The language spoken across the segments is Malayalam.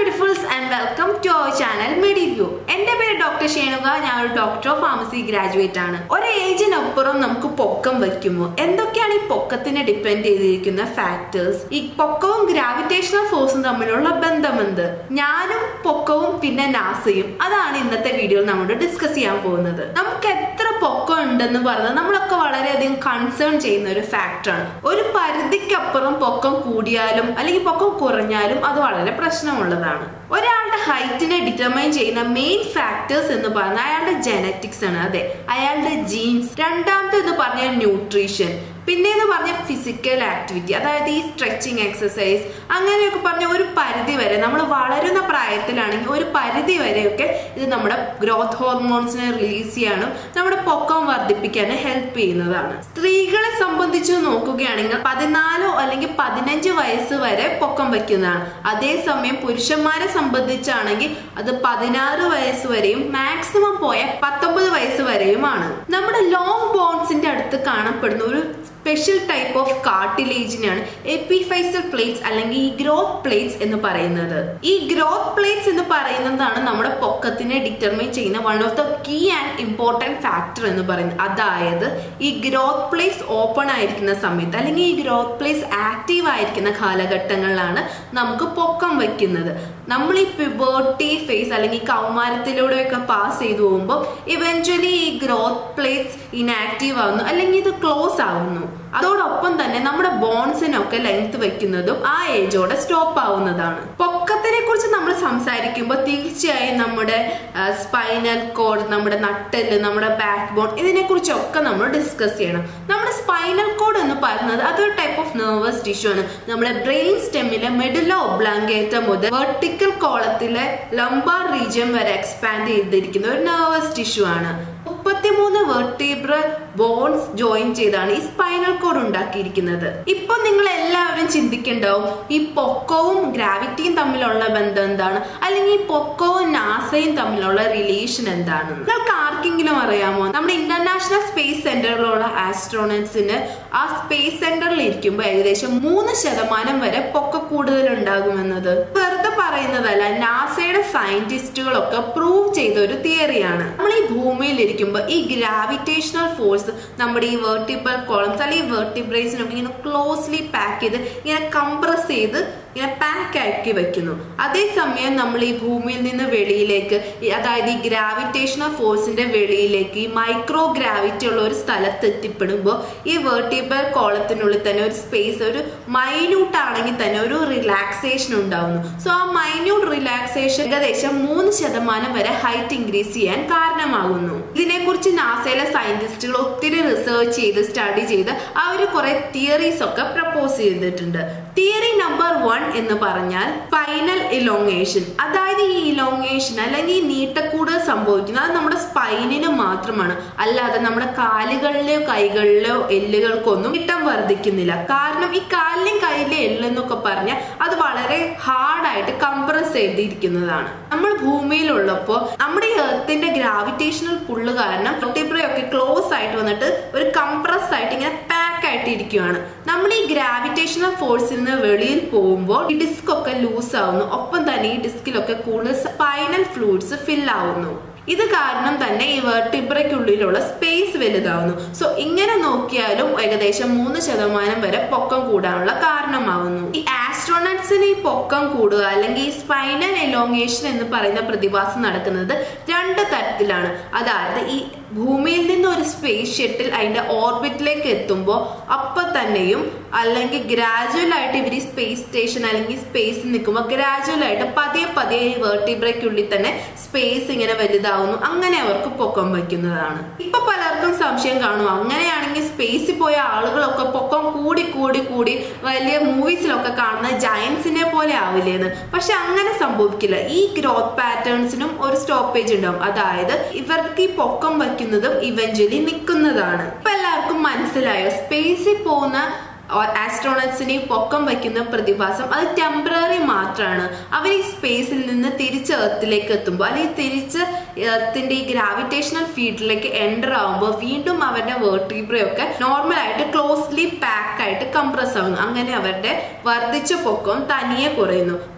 ബ്യൂട്ടിഫുൾസ് and welcome to our channel Mediview എന്റെ പേര് ഡോക്ടർ ഷേണുക ഞാൻ ഒരു ഡോക്ടർ ഓഫ് ഫാർമസി ഗ്രാജുവേറ്റ് ആണ് ഒരു ഏജിനപ്പുറം നമുക്ക് പൊക്കം വയ്ക്കുമോ എന്തൊക്കെയാണ് ഈ പൊക്കത്തിനെ ഡിപ്പെൻഡ് ചെയ്തിരിക്കുന്ന ഫാക്ടേഴ്സ് ഈ പൊക്കവും ഗ്രാവിറ്റേഷണൽ ഫോഴ്സും തമ്മിലുള്ള ബന്ധമെന്ത് ഞാനും പൊക്കവും പിന്നെ നാസയും അതാണ് ഇന്നത്തെ വീഡിയോയിൽ നമ്മൾ ഡിസ്കസ് ചെയ്യാൻ പോകുന്നത് നമുക്ക് എത്ര പൊക്കം ഉണ്ടെന്ന് പറഞ്ഞത് നമ്മളൊക്കെ വളരെയധികം കൺസേൺ ചെയ്യുന്ന ഒരു ഫാക്ടറാണ് ഒരു പരിധിക്കപ്പുറം പൊക്കം കൂടിയാലും അല്ലെങ്കിൽ പൊക്കം കുറഞ്ഞാലും അത് വളരെ പ്രശ്നമുള്ളതാണ് ഒരാളുടെ ഹൈറ്റിനെ ഡിറ്റർമൈൻ ചെയ്യുന്ന മെയിൻ ഫാക്ടേഴ്സ് എന്ന് പറഞ്ഞാൽ അയാളുടെ ജനറ്റിക്സ് ആണ് അതെ അയാളുടെ ജീൻസ് രണ്ടാമത്തെ എന്ന് പറഞ്ഞാൽ ന്യൂട്രീഷൻ പിന്നെ എന്ന് പറഞ്ഞ ഫിസിക്കൽ ആക്ടിവിറ്റി അതായത് ഈ സ്ട്രെച്ചിങ് എക്സസൈസ് അങ്ങനെയൊക്കെ പറഞ്ഞ ഒരു പരിധി വരെ നമ്മൾ വളരുന്ന പ്രായത്തിലാണെങ്കിൽ ഒരു പരിധി വരെയൊക്കെ ഇത് നമ്മുടെ ഗ്രോത്ത് ഹോർമോൺസിനെ റിലീസ് ചെയ്യാനും നമ്മുടെ പൊക്കം വർദ്ധിപ്പിക്കാനും ഹെൽപ്പ് ചെയ്യുന്നതാണ് സ്ത്രീകളെ സംബന്ധിച്ച് നോക്കുകയാണെങ്കിൽ പതിനാലോ അല്ലെങ്കിൽ പതിനഞ്ച് വയസ്സ് വരെ പൊക്കം വയ്ക്കുന്നതാണ് അതേസമയം പുരുഷന്മാരെ സംബന്ധിച്ചാണെങ്കിൽ അത് പതിനാറ് വയസ്സ് വരെയും മാക്സിമം പോയ പത്തൊമ്പത് വയസ്സ് വരെയുമാണ് നമ്മുടെ ലോങ് ബോൺസിന്റെ അടുത്ത് കാണപ്പെടുന്ന ഒരു സ്പെഷ്യൽ ടൈപ്പ് ഓഫ് കാർട്ടിലേജിനാണ് എപ്പിഫൈസൽ പ്ലേറ്റ്സ് അല്ലെങ്കിൽ ഈ ഗ്രോത്ത് പ്ലേറ്റ്സ് എന്ന് പറയുന്നത് ഈ ഗ്രോത്ത് പ്ലേറ്റ്സ് എന്ന് പറയുന്നതാണ് നമ്മുടെ പൊക്കത്തിനെ ഡിറ്റർമൈൻ ചെയ്യുന്ന one of the key and important factor എന്ന് പറയുന്നത് അതായത് ഈ ഗ്രോത്ത് പ്ലേറ്റ്സ് ഓപ്പൺ ആയിരിക്കുന്ന സമയത്ത് അല്ലെങ്കിൽ ഈ ഗ്രോത്ത് പ്ലേറ്റ്സ് ആക്റ്റീവ് ആയിരിക്കുന്ന കാലഘട്ടങ്ങളിലാണ് നമുക്ക് പൊക്കം വയ്ക്കുന്നത് നമ്മൾ ഈ പിബേർട്ടി ഫേസ് അല്ലെങ്കിൽ കൗമാരത്തിലൂടെയൊക്കെ പാസ് ചെയ്തു പോകുമ്പോൾ ഇവഞ്ച്വലി ഈ ഗ്രോത്ത് പ്ലേറ്റ്സ് ഇനാക്റ്റീവ് ആവുന്നു അല്ലെങ്കിൽ ഇത് ക്ലോസ് ആവുന്നു അതോടൊപ്പം തന്നെ നമ്മുടെ ബോൺസിനൊക്കെ ലെങ്ത് വെക്കുന്നതും ആ ഏജോടെ സ്റ്റോപ്പ് ആവുന്നതാണ് പൊക്കത്തിനെ കുറിച്ച് നമ്മൾ സംസാരിക്കുമ്പോൾ തീർച്ചയായും നമ്മുടെ സ്പൈനൽ കോഡ് നമ്മുടെ നട്ടെല്ല് നമ്മുടെ ബാക്ക് ബോൺ ഇതിനെ കുറിച്ചൊക്കെ നമ്മൾ ഡിസ്കസ് ചെയ്യണം നമ്മുടെ സ്പൈനൽ കോഡ് എന്ന് പറയുന്നത് അതൊരു ടൈപ്പ് ഓഫ് നെർവസ് ടിഷ്യൂ ആണ് നമ്മുടെ ബ്രെയിൻ സ്റ്റെമ്മിലെ മെഡിലോ ഒബ്ലാങ്കേറ്റ മുതൽ വെർട്ടിക്കൽ കോളത്തിലെ ലംബാർ റീജിയൻ വരെ എക്സ്പാൻഡ് ചെയ്തിരിക്കുന്ന ഒരു നെർവസ് ടിഷ്യൂ ആണ് മുപ്പത്തിമൂന്ന് വെർട്ടിബ്രൽ ബോൺസ് ജോയിൻ ചെയ്താണ് ഈ സ്പൈനൽ കോഡ് ഉണ്ടാക്കിയിരിക്കുന്നത് ഇപ്പൊ നിങ്ങൾ എല്ലാവരും ചിന്തിക്കണ്ടാവും ഈ പൊക്കവും ഗ്രാവിറ്റിയും തമ്മിലുള്ള ബന്ധം എന്താണ് അല്ലെങ്കിൽ ഈ പൊക്കവും നാസയും തമ്മിലുള്ള റിലേഷൻ എന്താണ് നിങ്ങൾക്ക് ആർക്കെങ്കിലും അറിയാമോ നമ്മുടെ ഇന്റർനാഷണൽ സ്പേസ് സെന്ററിലുള്ള ആസ്ട്രോണറ്റ്സിന് ആ സ്പേസ് സെന്ററിൽ ഇരിക്കുമ്പോൾ ഏകദേശം മൂന്ന് ശതമാനം വരെ പൊക്ക കൂടുതൽ ഉണ്ടാകുമെന്നത് വെറുതെ പറയുന്നതല്ല നാസയുടെ സയന്റിസ്റ്റുകളൊക്കെ പ്രൂവ് ചെയ്ത ഒരു തിയറിയാണ് നമ്മൾ ഈ ഭൂമിയിൽ ഇരിക്കുമ്പോൾ ഈ ഗ്രാവിറ്റേഷണൽ ഫോഴ്സ് നമ്മുടെ ഈ വെർട്ടിബിൾ കോളംസ് അല്ലെങ്കിൽ വെർട്ടിബ്രേസിനൊക്കെ ഇങ്ങനെ ക്ലോസ്ലി പാക്ക് ചെയ്ത് ഇങ്ങനെ കംപ്രസ് ചെയ്ത് ഇങ്ങനെ പാക്ക് ആക്കി വെക്കുന്നു അതേസമയം നമ്മൾ ഈ ഭൂമിയിൽ നിന്ന് വെളിയിലേക്ക് അതായത് ഈ ഗ്രാവിറ്റേഷണൽ ഫോഴ്സിന്റെ വെളിയിലേക്ക് ഈ മൈക്രോ ഗ്രാവിറ്റി ഉള്ള ഒരു സ്ഥലത്ത് എത്തിപ്പെടുമ്പോൾ ഈ വെർട്ടിബിൾ കോളത്തിനുള്ളിൽ തന്നെ ഒരു സ്പേസ് ഒരു മൈന്യൂട്ട് ആണെങ്കിൽ തന്നെ ഒരു റിലാക്സേഷൻ ഉണ്ടാവുന്നു സോ ആ മൈന്യൂട്ട് റിലാക്സേഷൻ ഏകദേശം മൂന്ന് ശതമാനം വരെ ഹൈറ്റ് ഇൻക്രീസ് ചെയ്യാൻ കാരണമാകുന്നു ഇതിനെക്കുറിച്ച് നാസയിലെ സയന്റിസ്റ്റുകൾ ഒത്തിരി റിസർച്ച് ചെയ്ത് സ്റ്റഡി ചെയ്ത് അവർ കുറെ തിയറീസ് ഒക്കെ പ്രപ്പോസ് ചെയ്തിട്ടുണ്ട് തിയറി നമ്പർ വൺ എന്ന് പറഞ്ഞാൽ ഫൈനൽ ഇലോങ്ങേഷൻ അതായത് ഈ ഇലോങ്ങേഷൻ അല്ലെങ്കിൽ ഈ നീട്ടക്കൂടുതൽ സംഭവിക്കുന്നത് അത് നമ്മുടെ സ്പൈനിന് മാത്രമാണ് അല്ലാതെ നമ്മുടെ കാലുകളിലെയോ കൈകളിലെയോ എല്ലുകൾക്കൊന്നും ഇട്ടം വർദ്ധിക്കുന്നില്ല കാരണം ഈ കാലിലെയും കൈയിലെ എല്ലെന്നൊക്കെ പറഞ്ഞാൽ അത് വളരെ ഹാർഡായിട്ട് കംപ്രസ് ചെയ്തിരിക്കുന്നതാണ് നമ്മൾ ഭൂമിയിലുള്ളപ്പോൾ നമ്മുടെ ഈ എർത്തിന്റെ ഗ്രാവിറ്റേഷണൽ പുള്ള് കാരണം ഒട്ടിബ്രയൊക്കെ ക്ലോസ് ആയിട്ട് വന്നിട്ട് ഒരു കംപ്രസ് ആയിട്ട് ഇങ്ങനെ പാക്ക് ആയിട്ട് ഇരിക്കുകയാണ് നമ്മൾ ഈ ഗ്രാവിറ്റേഷണൽ ഫോഴ്സിൽ നിന്ന് വെളിയിൽ പോകുമ്പോൾ ഈ ഡിസ്ക് ഒക്കെ ലൂസ് ആവുന്നു ഒപ്പം തന്നെ ഈ ഡിസ്കിലൊക്കെ കൂടുതൽ സ്പൈനൽ ഫ്ലൂയിഡ്സ് ഫിൽ ആവുന്നു ഇത് കാരണം തന്നെ ഈ വെർട്ടിബ്രയ്ക്കുള്ളിലുള്ള സ്പേസ് വലുതാവുന്നു സോ ഇങ്ങനെ നോക്കിയാലും ഏകദേശം മൂന്ന് ശതമാനം വരെ പൊക്കം കൂടാനുള്ള കാരണമാവുന്നു ഈ ആസ്ട്രോണട്സിന് ഈ പൊക്കം കൂടുക അല്ലെങ്കിൽ ഈ സ്പൈനൽ എലോങ്ങേഷൻ എന്ന് പറയുന്ന പ്രതിഭാസം നടക്കുന്നത് രണ്ട് തരത്തിലാണ് അതായത് ഈ ഭൂമിയിൽ നിന്ന് ഒരു സ്പേസ് ഷട്ടിൽ അതിന്റെ ഓർബിറ്റിലേക്ക് എത്തുമ്പോൾ അപ്പൊ തന്നെയും അല്ലെങ്കിൽ ഗ്രാജുവൽ ആയിട്ട് ഇവർ ഈ സ്പേസ് സ്റ്റേഷൻ അല്ലെങ്കിൽ സ്പേസിൽ നിൽക്കുമ്പോൾ ഗ്രാജുവൽ ആയിട്ട് പതിയെ പതിയെ ഈ വെർട്ടിബ്രയ്ക്കുള്ളിൽ തന്നെ സ്പേസ് ഇങ്ങനെ വലുതാവുന്നു അങ്ങനെ അവർക്ക് പൊക്കം വയ്ക്കുന്നതാണ് ഇപ്പൊ പലർക്കും സംശയം കാണും അങ്ങനെയാണെങ്കിൽ സ്പേസിൽ പോയ ആളുകളൊക്കെ പൊക്കം കൂടി കൂടി കൂടി വലിയ മൂവീസിലൊക്കെ കാണുന്ന ജയൻസിനെ പോലെ ആവില്ലേന്ന് പക്ഷെ അങ്ങനെ സംഭവിക്കില്ല ഈ ഗ്രോത്ത് പാറ്റേൺസിനും ഒരു സ്റ്റോപ്പേജ് ഉണ്ടാവും അതായത് ഇവർക്ക് ഈ പൊക്കം വയ്ക്കുന്നതും ഇവഞ്ച്വലി നിൽക്കുന്നതാണ് ഇപ്പൊ എല്ലാവർക്കും മനസ്സിലായോ സ്പേസിൽ പോകുന്ന ആസ്ട്രോണറ്റ്സിനെ പൊക്കം വയ്ക്കുന്ന പ്രതിഭാസം അത് ടെമ്പററി മാത്രമാണ് അവർ ഈ സ്പേസിൽ നിന്ന് തിരിച്ച് എർത്തിലേക്ക് എത്തുമ്പോൾ അല്ലെങ്കിൽ തിരിച്ച് എർത്തിന്റെ ഈ ഗ്രാവിറ്റേഷണൽ ഫീൽഡിലേക്ക് എൻ്റർ ആവുമ്പോൾ വീണ്ടും അവരുടെ വേർട്ടിബ്രയൊക്കെ നോർമൽ ആയിട്ട് ക്ലോസ്ലി പാക്ക് ആയിട്ട് കംപ്രസ് ആവുന്നു അങ്ങനെ അവരുടെ വർദ്ധിച്ച പൊക്കം തനിയെ കുറയുന്നു പത്ത്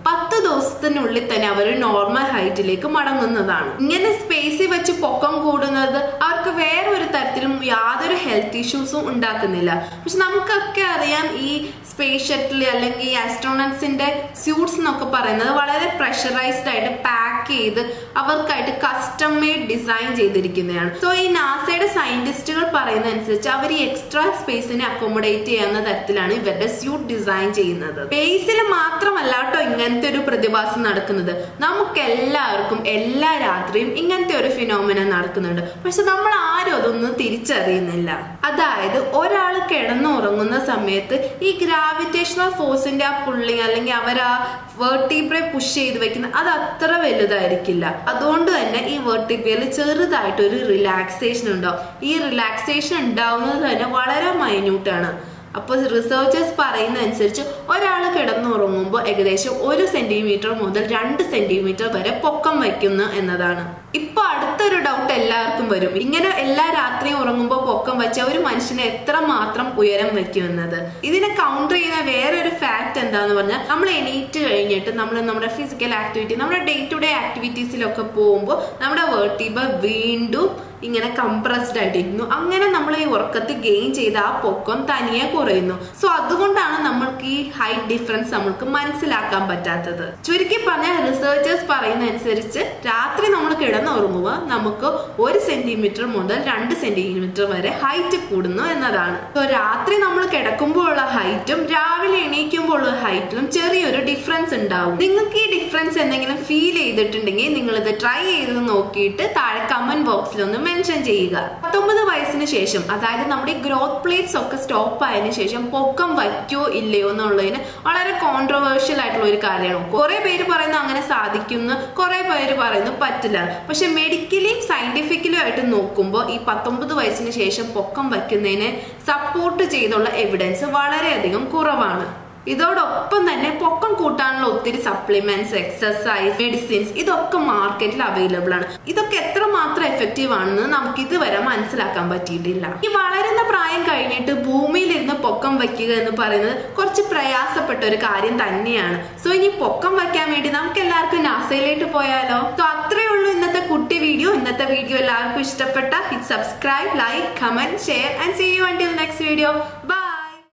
ദിവസത്തിനുള്ളിൽ തന്നെ അവർ നോർമൽ ഹൈറ്റിലേക്ക് മടങ്ങുന്നതാണ് ഇങ്ങനെ സ്പേസിൽ വെച്ച് പൊക്കം കൂടുന്നത് അവർക്ക് വേറെ ഒരു തരത്തിലും യാതൊരു ഹെൽത്ത് ഇഷ്യൂസും ഉണ്ടാക്കുന്നില്ല പക്ഷെ നമുക്കൊക്കെ അറിയാം ഈ സ്പേസ് ഷട്ടിൽ അല്ലെങ്കിൽ ഈ ആസ്ട്രോണറ്റ്സിന്റെ സ്യൂട്ട്സ് എന്നൊക്കെ പറയുന്നത് വളരെ പ്രഷറൈസ്ഡ് ആയിട്ട് പാക്ക് ചെയ്ത് അവർക്കായിട്ട് കസ്റ്റം മെയ്ഡ് ഡിസൈൻ ചെയ്തിരിക്കുന്നതാണ് സോ ഈ നാസയുടെ സയന്റിസ്റ്റുകൾ പറയുന്ന അനുസരിച്ച് അവർ ഈ എക്സ്ട്രാ സ്പേസിനെ അക്കോമഡേറ്റ് ചെയ്യുന്ന തരത്തിലാണ് ഇവരുടെ സ്യൂട്ട് ഡിസൈൻ ചെയ്യുന്നത് സ്പേസിൽ മാത്രമല്ല കേട്ടോ ഇങ്ങനത്തെ ഒരു പ്രതിഭാസം നടക്കുന്നത് നമുക്ക് എല്ലാവർക്കും എല്ലാ രാത്രിയും ഇങ്ങനത്തെ ഒരു ഫിനോമിന നടക്കുന്നുണ്ട് പക്ഷെ നമ്മൾ ആരും അതൊന്നും തിരിച്ചറിയുന്നില്ല അതായത് ഒരാൾ കിടന്നുറങ്ങുന്ന സമയത്ത് ഈ ഗ്രാവിറ്റേഷണൽ ഫോഴ്സിന്റെ ആ പുള്ളി അല്ലെങ്കിൽ അവർ ആ വേർട്ടിബ്രെ പുഷ് ചെയ്ത് വെക്കുന്ന അത് അത്ര വലുതായിരിക്കില്ല അതുകൊണ്ട് തന്നെ ഈ വേർട്ടിബ്രയിൽ ചെറുതായിട്ട് ഒരു റിലാക്സേഷൻ ഉണ്ടാവും ഈ റിലാക്സേഷൻ ഉണ്ടാവുന്നത് തന്നെ വളരെ മൈന്യൂട്ടാണ് അപ്പോൾ റിസർച്ചേഴ്സ് പറയുന്ന അനുസരിച്ച് ഒരാൾ കിടന്നുറങ്ങുമ്പോൾ ഏകദേശം ഒരു സെന്റിമീറ്റർ മുതൽ രണ്ട് സെന്റിമീറ്റർ വരെ പൊക്കം വയ്ക്കുന്നു എന്നതാണ് ഇപ്പൊ അടുത്തൊരു ഡൗട്ട് എല്ലാവർക്കും വരും ഇങ്ങനെ എല്ലാ രാത്രിയും ഉറങ്ങുമ്പോൾ പൊക്കം വെച്ച ഒരു മനുഷ്യന് എത്ര മാത്രം ഉയരം വെക്കുമെന്നത് ഇതിനെ കൗണ്ടർ ചെയ്യുന്ന വേറെ ഒരു ഫാക്ട് എന്താന്ന് പറഞ്ഞാൽ നമ്മൾ എണീറ്റ് കഴിഞ്ഞിട്ട് നമ്മൾ നമ്മുടെ ഫിസിക്കൽ ആക്ടിവിറ്റി നമ്മുടെ ഡേ ടു ഡേ ആക്ടിവിറ്റീസിലൊക്കെ പോകുമ്പോൾ നമ്മുടെ വേർട്ടിബ വീണ്ടും ഇങ്ങനെ കംപ്രസ്ഡ് ആയിട്ടിരിക്കുന്നു അങ്ങനെ നമ്മൾ ഈ ഉറക്കത്തിൽ ഗെയിൻ ചെയ്ത ആ പൊക്കം തനിയെ കുറയുന്നു സോ അതുകൊണ്ടാണ് നമ്മൾക്ക് ഈ ഹൈറ്റ് ഡിഫറൻസ് നമ്മൾക്ക് മനസ്സിലാക്കാൻ പറ്റാത്തത് ചുരുക്കി പറഞ്ഞാൽ റിസർച്ചേഴ്സ് പറയുന്ന അനുസരിച്ച് രാത്രി നമ്മൾ കിടന്നുറങ്ങുമ്പോൾ നമുക്ക് ഒരു സെന്റിമീറ്റർ മുതൽ രണ്ട് സെന്റിമീറ്റർ വരെ ഹൈറ്റ് കൂടുന്നു എന്നതാണ് സോ രാത്രി നമ്മൾ കിടക്കുമ്പോൾ ഉള്ള ഹൈറ്റും രാവിലെ എണീക്കുമ്പോൾ ഉള്ള ഹൈറ്റിലും ചെറിയൊരു ഡിഫറൻസ് ഉണ്ടാവും നിങ്ങൾക്ക് ഈ ഡിഫറൻസ് എന്തെങ്കിലും ഫീൽ ചെയ്തിട്ടുണ്ടെങ്കിൽ നിങ്ങൾ ഇത് ട്രൈ ചെയ്ത് നോക്കിയിട്ട് താഴെ കമന്റ് ബോക്സിൽ ഒന്ന് മെൻഷൻ ചെയ്യുക പത്തൊമ്പത് വയസ്സിന് ശേഷം അതായത് നമ്മുടെ ഗ്രോത്ത് പ്ലേറ്റ്സ് ഒക്കെ സ്റ്റോപ്പ് ആയതിനു ശേഷം പൊക്കം വയ്ക്കോ ഇല്ലയോ എന്നുള്ളതിന് വളരെ കോൺട്രവേഴ്ഷ്യൽ ആയിട്ടുള്ള ഒരു കാര്യമാണ് കുറെ പേര് പറയുന്നു അങ്ങനെ സാധിക്കുന്നു കുറെ പേര് പറയുന്നു പറ്റില്ല പക്ഷെ മെഡിക്കലിയും സയന്റിഫിക്കലും ആയിട്ട് നോക്കുമ്പോൾ ഈ പത്തൊമ്പത് വയസ്സിന് ശേഷം പൊക്കം വയ്ക്കുന്നതിനെ സപ്പോർട്ട് ചെയ്തുള്ള എവിഡൻസ് വളരെയധികം കുറവാണ് ഇതോടൊപ്പം തന്നെ പൊക്കം കൂട്ടാനുള്ള ഒത്തിരി സപ്ലിമെന്റ്സ് എക്സസൈസ് മെഡിസിൻസ് ഇതൊക്കെ മാർക്കറ്റിൽ അവൈലബിൾ ആണ് ഇതൊക്കെ എത്രമാത്രം എഫക്റ്റീവ് ആണെന്ന് നമുക്ക് ഇതുവരെ മനസ്സിലാക്കാൻ പറ്റിയിട്ടില്ല ഈ വളരുന്ന പ്രായം കഴിഞ്ഞിട്ട് ഭൂമിയിലിരുന്ന് പൊക്കം വയ്ക്കുക എന്ന് പറയുന്നത് കുറച്ച് പ്രയാസപ്പെട്ട ഒരു കാര്യം തന്നെയാണ് സോ ഇനി പൊക്കം വയ്ക്കാൻ വേണ്ടി നമുക്ക് എല്ലാവർക്കും നാസയിലേക്ക് പോയാലോ സോ അത്രയേ ഉള്ളൂ ഇന്നത്തെ കുട്ടി വീഡിയോ ഇന്നത്തെ വീഡിയോ എല്ലാവർക്കും ഇഷ്ടപ്പെട്ട hit subscribe like comment share and see you until next video by